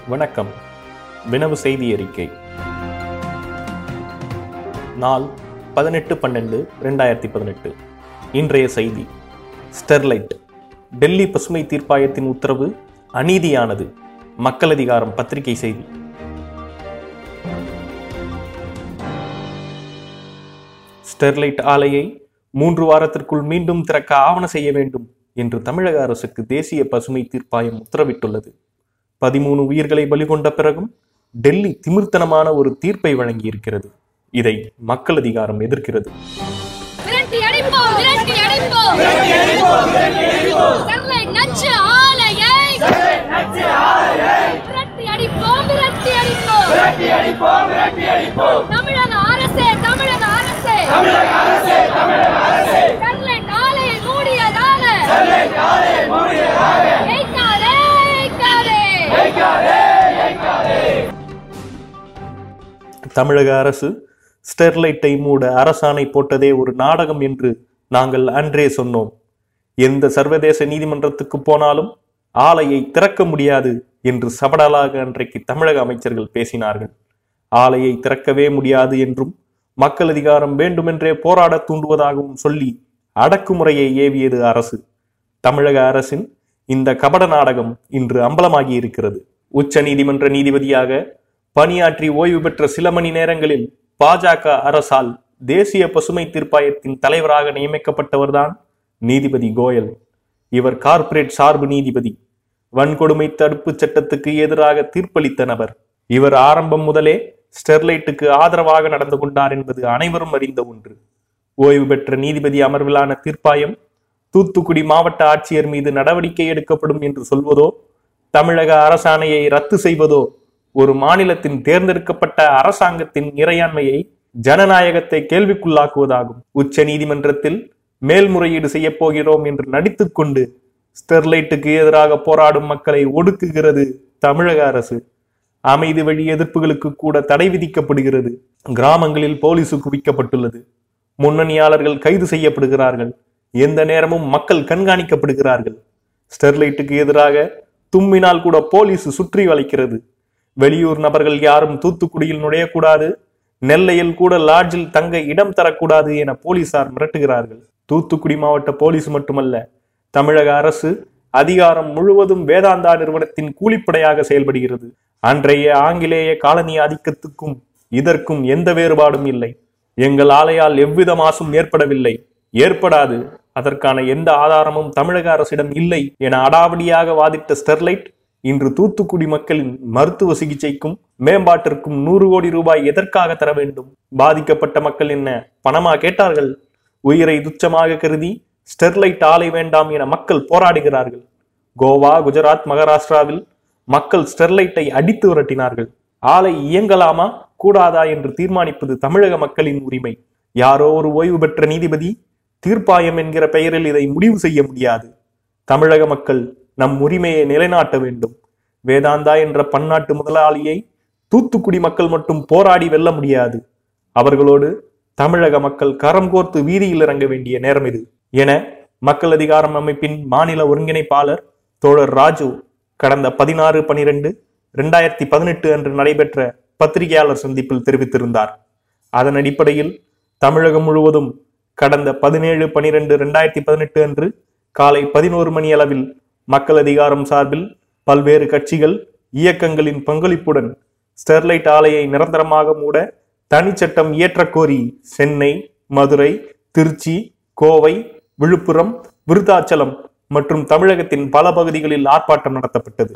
வணக்கம் வினவு செய்தி அறிக்கை நாள் பதினெட்டு பன்னெண்டு ரெண்டாயிரத்தி பதினெட்டு இன்றைய செய்தி ஸ்டெர்லைட் டெல்லி பசுமை தீர்ப்பாயத்தின் உத்தரவு அநீதியானது மக்கள் அதிகாரம் பத்திரிகை செய்தி ஸ்டெர்லைட் ஆலையை மூன்று வாரத்திற்குள் மீண்டும் திறக்க ஆவண செய்ய வேண்டும் என்று தமிழக அரசுக்கு தேசிய பசுமை தீர்ப்பாயம் உத்தரவிட்டுள்ளது பதிமூணு உயிர்களை பலிகொண்ட பிறகும் டெல்லி திமிர்த்தனமான ஒரு தீர்ப்பை வழங்கியிருக்கிறது இதை மக்கள் அதிகாரம் எதிர்க்கிறது விரட்டி அடிப்போம் விரட்டி அடிப்போம் ஸ்டெர்லைட் நச்சு ஆலையை விரட்டி அடிப்போம் விரட்டி அடிப்போம் தமிழக அரசே தமிழக அரசே ஸ்டெர்லைட் ஆலையை மூடியதாக ஏய்க்காதே, ஏய்க்காதே. தமிழக அரசு ஸ்டெர்லைட்டை மூட அரசாணை போட்டதே ஒரு நாடகம் என்று நாங்கள் அன்றே சொன்னோம் எந்த சர்வதேச நீதிமன்றத்துக்கு போனாலும் ஆலையை திறக்க முடியாது என்று சபடலாக அன்றைக்கு தமிழக அமைச்சர்கள் பேசினார்கள் ஆலையை திறக்கவே முடியாது என்றும் மக்கள் அதிகாரம் வேண்டுமென்றே போராடத் தூண்டுவதாகவும் சொல்லி அடக்குமுறையை ஏவியது அரசு தமிழக அரசின் இந்த கபட நாடகம் இன்று அம்பலமாகி இருக்கிறது உச்ச நீதிமன்ற நீதிபதியாக பணியாற்றி ஓய்வு பெற்ற சில மணி நேரங்களில் பாஜக அரசால் தேசிய பசுமை தீர்ப்பாயத்தின் தலைவராக நியமிக்கப்பட்டவர்தான் நீதிபதி கோயல் இவர் கார்ப்பரேட் சார்பு நீதிபதி வன்கொடுமை தடுப்பு சட்டத்துக்கு எதிராக தீர்ப்பளித்த நபர் இவர் ஆரம்பம் முதலே ஸ்டெர்லைட்டுக்கு ஆதரவாக நடந்து கொண்டார் என்பது அனைவரும் அறிந்த ஒன்று ஓய்வு பெற்ற நீதிபதி அமர்விலான தீர்ப்பாயம் தூத்துக்குடி மாவட்ட ஆட்சியர் மீது நடவடிக்கை எடுக்கப்படும் என்று சொல்வதோ தமிழக அரசாணையை ரத்து செய்வதோ ஒரு மாநிலத்தின் தேர்ந்தெடுக்கப்பட்ட அரசாங்கத்தின் இறையாண்மையை ஜனநாயகத்தை கேள்விக்குள்ளாக்குவதாகும் உச்ச நீதிமன்றத்தில் மேல்முறையீடு செய்யப் போகிறோம் என்று நடித்துக்கொண்டு ஸ்டெர்லைட்டுக்கு எதிராக போராடும் மக்களை ஒடுக்குகிறது தமிழக அரசு அமைதி வழி எதிர்ப்புகளுக்கு கூட தடை விதிக்கப்படுகிறது கிராமங்களில் போலீசு குவிக்கப்பட்டுள்ளது முன்னணியாளர்கள் கைது செய்யப்படுகிறார்கள் எந்த நேரமும் மக்கள் கண்காணிக்கப்படுகிறார்கள் ஸ்டெர்லைட்டுக்கு எதிராக தும்மினால் கூட போலீஸ் சுற்றி வளைக்கிறது வெளியூர் நபர்கள் யாரும் தூத்துக்குடியில் நுழையக்கூடாது நெல்லையில் கூட லாட்ஜில் தங்க இடம் தரக்கூடாது என போலீசார் மிரட்டுகிறார்கள் தூத்துக்குடி மாவட்ட போலீஸ் மட்டுமல்ல தமிழக அரசு அதிகாரம் முழுவதும் வேதாந்தா நிறுவனத்தின் கூலிப்படையாக செயல்படுகிறது அன்றைய ஆங்கிலேய காலனி ஆதிக்கத்துக்கும் இதற்கும் எந்த வேறுபாடும் இல்லை எங்கள் ஆலையால் எவ்வித மாசும் ஏற்படவில்லை ஏற்படாது அதற்கான எந்த ஆதாரமும் தமிழக அரசிடம் இல்லை என அடாவடியாக வாதிட்ட ஸ்டெர்லைட் இன்று தூத்துக்குடி மக்களின் மருத்துவ சிகிச்சைக்கும் மேம்பாட்டிற்கும் நூறு கோடி ரூபாய் எதற்காக தர வேண்டும் பாதிக்கப்பட்ட மக்கள் என்ன பணமா கேட்டார்கள் உயிரை துச்சமாக கருதி ஸ்டெர்லைட் ஆலை வேண்டாம் என மக்கள் போராடுகிறார்கள் கோவா குஜராத் மகாராஷ்டிராவில் மக்கள் ஸ்டெர்லைட்டை அடித்து விரட்டினார்கள் ஆலை இயங்கலாமா கூடாதா என்று தீர்மானிப்பது தமிழக மக்களின் உரிமை யாரோ ஒரு ஓய்வு பெற்ற நீதிபதி தீர்ப்பாயம் என்கிற பெயரில் இதை முடிவு செய்ய முடியாது தமிழக மக்கள் நம் உரிமையை நிலைநாட்ட வேண்டும் வேதாந்தா என்ற பன்னாட்டு முதலாளியை தூத்துக்குடி மக்கள் மட்டும் போராடி வெல்ல முடியாது அவர்களோடு தமிழக மக்கள் கரம் கோர்த்து வீதியில் இறங்க வேண்டிய நேரம் இது என மக்கள் அதிகாரம் அமைப்பின் மாநில ஒருங்கிணைப்பாளர் தோழர் ராஜு கடந்த பதினாறு பனிரெண்டு இரண்டாயிரத்தி பதினெட்டு அன்று நடைபெற்ற பத்திரிகையாளர் சந்திப்பில் தெரிவித்திருந்தார் அதன் அடிப்படையில் தமிழகம் முழுவதும் கடந்த பதினேழு பனிரெண்டு இரண்டாயிரத்தி பதினெட்டு அன்று காலை பதினோரு மணி அளவில் மக்கள் அதிகாரம் சார்பில் பல்வேறு கட்சிகள் இயக்கங்களின் பங்களிப்புடன் ஸ்டெர்லைட் ஆலையை நிரந்தரமாக மூட தனிச்சட்டம் இயற்றக் கோரி சென்னை மதுரை திருச்சி கோவை விழுப்புரம் விருத்தாச்சலம் மற்றும் தமிழகத்தின் பல பகுதிகளில் ஆர்ப்பாட்டம் நடத்தப்பட்டது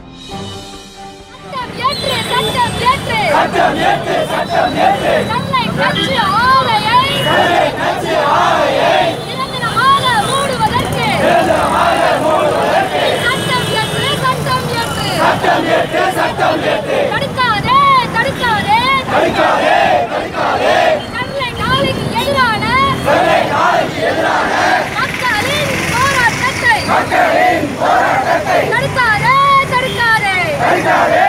சட்டம் ஏற்று சட்டம் ஏற்று ஸ்டெர்லைட் நச்சு ஆலையை நிரந்தரமாக மூடுவதற்கு சட்டம் ஏற்று சட்டம் ஏற்று தடுக்காதே தடுக்காதே ஸ்டெர்லைட் ஆலைக்கு எதிரான மக்களின் போராட்டத்தை தடுக்காதே தடுக்காதே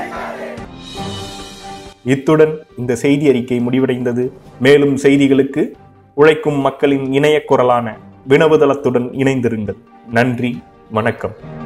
இத்துடன் இந்த செய்தி அறிக்கை முடிவடைந்தது மேலும் செய்திகளுக்கு உழைக்கும் மக்களின் இணைய குரலான வினவுதளத்துடன் இணைந்திருங்கள் நன்றி வணக்கம்